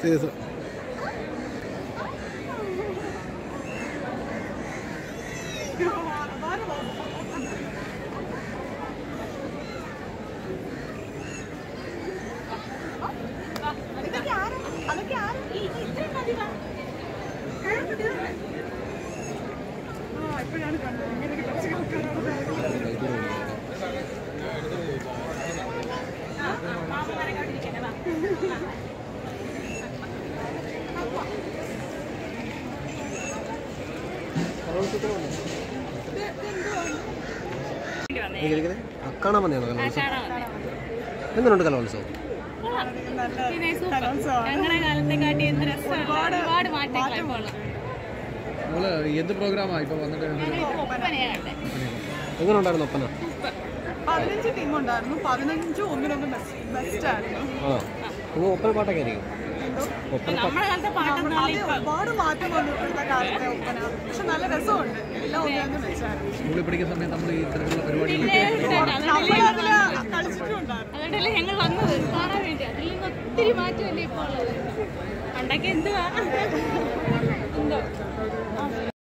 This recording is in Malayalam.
സീരിയസ് ഇതൊക്കെ ആരാ? അതൊക്കെ ആരാ? ഈ ഈ ഇത്രയും മതി വാ. കേൾക്ക് കേൾക്ക്. ആ, ഇപ്പോഴാണ് കണ്ടത്. ഇങ്ങനെ കുറച്ച് ആൾക്കാരാണ് ആ, ആ, മാമ നനകാണ്ടിരിക്കട്ടെ, വാ. കാണാൻ വന്നെയാണോ കലോത്സവം എങ്ങനെയുണ്ട് കലോത്സവം പിന്നെ സൂപ്പർ ഞങ്ങളുടെ കാലത്തെ കാട്ടി എന്ത് രസമാണ് ഒരുപാട് മാറ്റങ്ങളാണ് ഇപ്പോൾ ഉള്ളത് നമ്മള് എന്ത് പ്രോഗ്രാമാണ് ഇപ്പൊ വന്നിട്ട് ഞങ്ങളിപ്പോൾ ഒപ്പനയാ കണ്ടേ എങ്ങനെ ഉണ്ടായിരുന്നു ഒപ്പന പതിനഞ്ച് ടീം ഉണ്ടായിരുന്നു പതിനഞ്ചും ഒന്നിനൊന്ന് ബെസ്റ്റ് ആയിരുന്നു ആണോ നിങ്ങൾ ഒപ്പന പാട്ടൊക്കെ ആയിരിക്കും ഒപ്പന പാട്ട് നമ്മുടെ കാലത്തെ പാട്ടൊന്നും അത് ഒരുപാട് മാറ്റം വന്നു ഇപ്പോഴത്തെ കാലത്തെ ഒപ്പന പക്ഷെ നല്ല രസമുണ്ട് എല്ലാം ഒന്നിനൊന്ന് ബെസ്റ്റായിരുന്നു സ്കൂളിൽ പഠിക്കുന്ന സമയത്ത് നമ്മൾ ഈ ഇത്തരത്തിലുള്ള പരിപാടികൾ നമ്മളതില് കളിച്ചിട്ടുണ്ടായിരുന്നു അതുകൊണ്ടല്ലേ ഞങ്ങൾ വന്നത് കാണാൻ വേണ്ടി അതിൽ നിന്ന് ഒത്തിരി മാറ്റമല്ലേ ഇപ്പോൾ ഉള്ളത് പണ്ടൊക്കെ എന്തുവാ എന്തോ